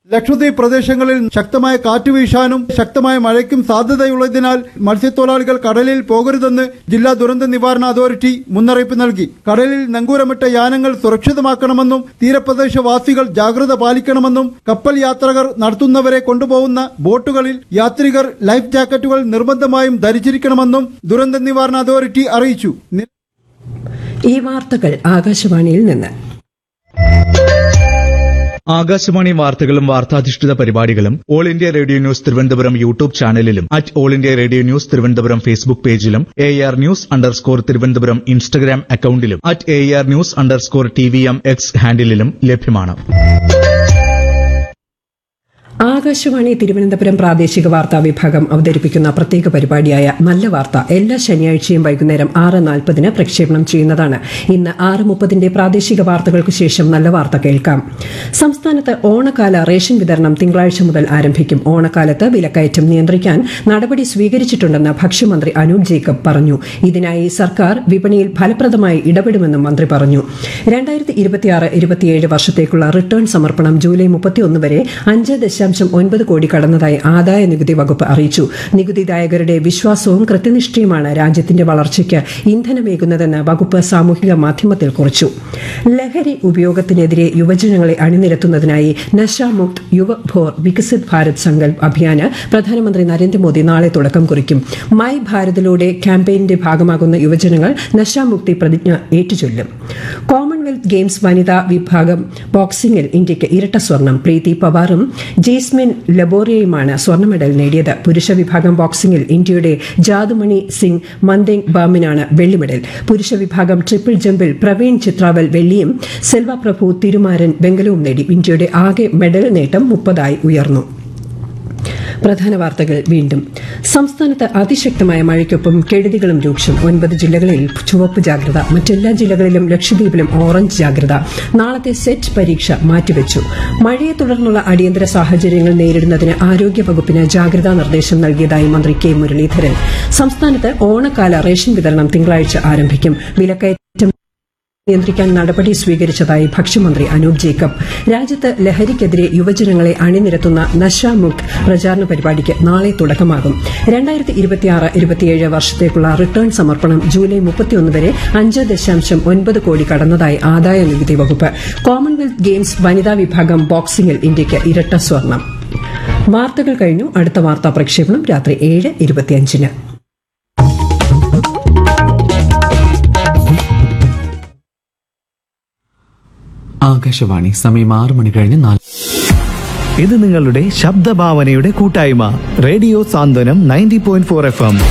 ലക്ഷദ്വീപ് പ്രദേശങ്ങളിൽ ശക്തമായ കാറ്റ് വീശാനും ശക്തമായ മഴയ്ക്കും സാധ്യതയുള്ളതിനാൽ മത്സ്യത്തൊഴിലാളികൾ കടലിൽ പോകരുതെന്ന് ജില്ലാ ദുരന്ത നിവാരണ അതോറിറ്റി മുന്നറിയിപ്പ് നൽകി കടലിൽ നങ്കൂരമിട്ട യാനങ്ങൾ സുരക്ഷിതമാക്കണമെന്നും തീരപ്രദേശവാസികൾ ജാഗ്രത പാലിക്കണമെന്നും കപ്പൽ യാത്രകർ നടത്തുന്നവരെ കൊണ്ടുപോകുന്ന ബോട്ടുകളിൽ യാത്രികർ ലൈഫ് ജാക്കറ്റുകൾ നിർബന്ധമായും ധരിച്ചിരിക്കണമെന്നും ദുരന്ത നിവാരണ അതോറിറ്റി അറിയിച്ചു നി- ഈ വാർത്തകൾ ആകാശവാണിയിൽ നിന്ന് ആകാശവാണി വാർത്തകളും വാർത്താധിഷ്ഠിത പരിപാടികളും all India radio news Thiruvananthapuram YouTube ചാനലിലും at all India radio news Thiruvananthapuram Facebook പേജിലും A R news underscore Thiruvananthapuram Instagram അക്കൌണ്ടിലും at A R news underscore T V M X ഹാൻഡിലും ലഭ്യമാണ് ആകാശവാണി തിരുവനന്തപുരം പ്രാദേശിക വാർത്താ വിഭാഗം അവതരിപ്പിക്കുന്ന പ്രത്യേക പരിപാടിയായ നല്ല വാർത്ത എല്ലാ ശനിയാഴ്ചയും വൈകുന്നേരം ആറ് നാൽപ്പതിന് പ്രക്ഷേപണം ചെയ്യുന്നതാണ് ഇന്ന് ആറ് മുപ്പതിന്റെ പ്രാദേശിക വാർത്തകൾക്ക് ശേഷം നല്ല വാർത്ത കേൾക്കാം സംസ്ഥാനത്ത് ഓണക്കാല റേഷൻ വിതരണം തിങ്കളാഴ്ച മുതൽ ആരംഭിക്കും ഓണക്കാലത്ത് വിലക്കയറ്റം നിയന്ത്രിക്കാൻ നടപടി സ്വീകരിച്ചിട്ടുണ്ടെന്ന് ഭക്ഷ്യമന്ത്രി അനൂപ് ജേക്കബ് പറഞ്ഞു ഇതിനായി സർക്കാർ വിപണിയിൽ ഫലപ്രദമായി ഇടപെടുമെന്നും മന്ത്രി പറഞ്ഞു രണ്ടായിരത്തി ഇരുപത്തിയാറ് ഇരുപത്തിയേഴ് വർഷത്തേക്കുള്ള റിട്ടേൺ സമർപ്പണം ജൂലൈ മുപ്പത്തിയൊന്ന് വരെ അഞ്ച് ദശാംശം ഒൻപത് കോടി കടന്നതായി ആദായ നികുതി വകുപ്പ് അറിയിച്ചു നികുതിദായകരുടെ വിശ്വാസവും കൃത്യനിഷ്ഠയുമാണ് രാജ്യത്തിന്റെ വളർച്ചയ്ക്ക് ഇന്ധനമേകുന്നതെന്ന് വകുപ്പ് സാമൂഹിക മാധ്യമത്തിൽ കുറിച്ചു ലഹരി ഉപയോഗത്തിനെതിരെ യുവജനങ്ങളെ അണിനിരത്തുന്നതിനായി നശാമുക്ത് യുവഭോർ വികസിത് ഭാരത് സങ്കൽപ് അഭിയാന് പ്രധാനമന്ത്രി നരേന്ദ്രമോദി നാളെ തുടക്കം കുറിക്കും മൈ ഭാരതിലൂടെ ക്യാമ്പയിന്റെ ഭാഗമാകുന്ന യുവജനങ്ങൾ നശാമുക്തി പ്രതിജ്ഞ ഏറ്റുചൊല്ലും കോമൺവെൽത്ത് ഗെയിംസ് വനിതാ വിഭാഗം ബോക്സിംഗിൽ ഇന്ത്യയ്ക്ക് ഇരട്ട സ്വർണം പ്രീതി പവാറും ജെയ്സ്മിൻ ലബോറിയയുമാണ് സ്വർണ്ണ മെഡൽ നേടിയത് പുരുഷ വിഭാഗം ബോക്സിംഗിൽ ഇന്ത്യയുടെ ജാദുമണി സിംഗ് മന്ദേങ് ബാമിനാണ് വെള്ളി മെഡൽ പുരുഷ വിഭാഗം ട്രിപ്പിൾ ജമ്പിൽ പ്രവീൺ ചിത്രാവൽ വെള്ളിയും സെൽവ പ്രഭു തിരുമാരൻ വെങ്കലവും നേടി ഇന്ത്യയുടെ ആകെ മെഡൽ നേട്ടം മുപ്പതായി ഉയർന്നു പ്രധാന വാർത്തകൾ വീണ്ടും സംസ്ഥാനത്ത് അതിശക്തമായ മഴയ്ക്കൊപ്പം കെടുതികളും രൂക്ഷം ഒൻപത് ജില്ലകളിൽ ചുവപ്പ് ജാഗ്രത മറ്റെല്ലാ ജില്ലകളിലും ലക്ഷദ്വീപിലും ഓറഞ്ച് ജാഗ്രത നാളത്തെ സെറ്റ് പരീക്ഷ മാറ്റിവെച്ചു മഴയെ തുടർന്നുള്ള അടിയന്തര സാഹചര്യങ്ങൾ നേരിടുന്നതിന് ആരോഗ്യ വകുപ്പിന് ജാഗ്രതാ നിർദ്ദേശം നൽകിയതായി മന്ത്രി കെ മുരളീധരൻ സംസ്ഥാനത്ത് ഓണക്കാല റേഷൻ വിതരണം തിങ്കളാഴ്ച ആരംഭിക്കും വിലക്കയറ്റം നിയന്ത്രിക്കാൻ നടപടി സ്വീകരിച്ചതായി ഭക്ഷ്യമന്ത്രി അനൂപ് ജേക്കബ് രാജ്യത്ത് ലഹരിക്കെതിരെ യുവജനങ്ങളെ അണിനിരത്തുന്ന നശാമുക്ത് പ്രചാരണ പരിപാടിക്ക് നാളെ തുടക്കമാകും രണ്ടായിരത്തി ഇരുപത്തിയാറ് ഇരുപത്തിയേഴ് വർഷത്തേക്കുള്ള റിട്ടേൺ സമർപ്പണം ജൂലൈ മുപ്പത്തിയൊന്ന് വരെ അഞ്ച് ദശാംശം ഒൻപത് കോടി കടന്നതായി ആദായ നികുതി വകുപ്പ് കോമൺവെൽത്ത് ഗെയിംസ് വനിതാ വിഭാഗം ബോക്സിംഗിൽ ഇന്ത്യയ്ക്ക് ഇരട്ട സ്വർണം വാർത്തകൾ കഴിഞ്ഞു അടുത്ത വാർത്താ പ്രക്ഷേപണം രാത്രി ഏഴ് ഇരുപത്തിയഞ്ചിന് ആകാശവാണി സമയം ആറ് മണി കഴിഞ്ഞ് നാല് ഇത് നിങ്ങളുടെ ശബ്ദഭാവനയുടെ കൂട്ടായ്മ radio Santhwanam ninety point four F M